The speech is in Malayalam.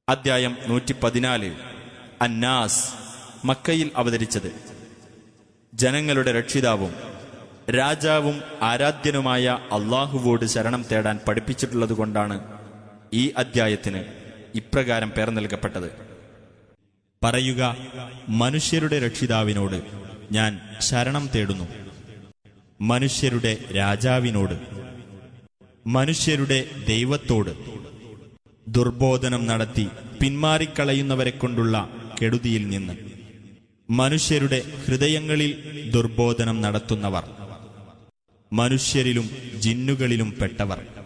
അദ്ധ്യായം നൂറ്റി പതിനാല് അന്നാസ് മക്കയിൽ അവതരിച്ചത് ജനങ്ങളുടെ രക്ഷിതാവും രാജാവും ആരാധ്യനുമായ അള്ളാഹുവോട് ശരണം തേടാൻ പഠിപ്പിച്ചിട്ടുള്ളതുകൊണ്ടാണ് ഈ അദ്ധ്യായത്തിന് ഇപ്രകാരം പേർ നൽകപ്പെട്ടത് പറയുക മനുഷ്യരുടെ രക്ഷിതാവിനോട് ഞാൻ ശരണം തേടുന്നു മനുഷ്യരുടെ രാജാവിനോട് മനുഷ്യരുടെ ദൈവത്തോട് ദുർബോധനം നടത്തി പിന്മാറിക്കളയുന്നവരെ കൊണ്ടുള്ള കെടുതിയിൽ നിന്ന് മനുഷ്യരുടെ ഹൃദയങ്ങളിൽ ദുർബോധനം നടത്തുന്നവർ മനുഷ്യരിലും ജിന്നുകളിലും പെട്ടവർ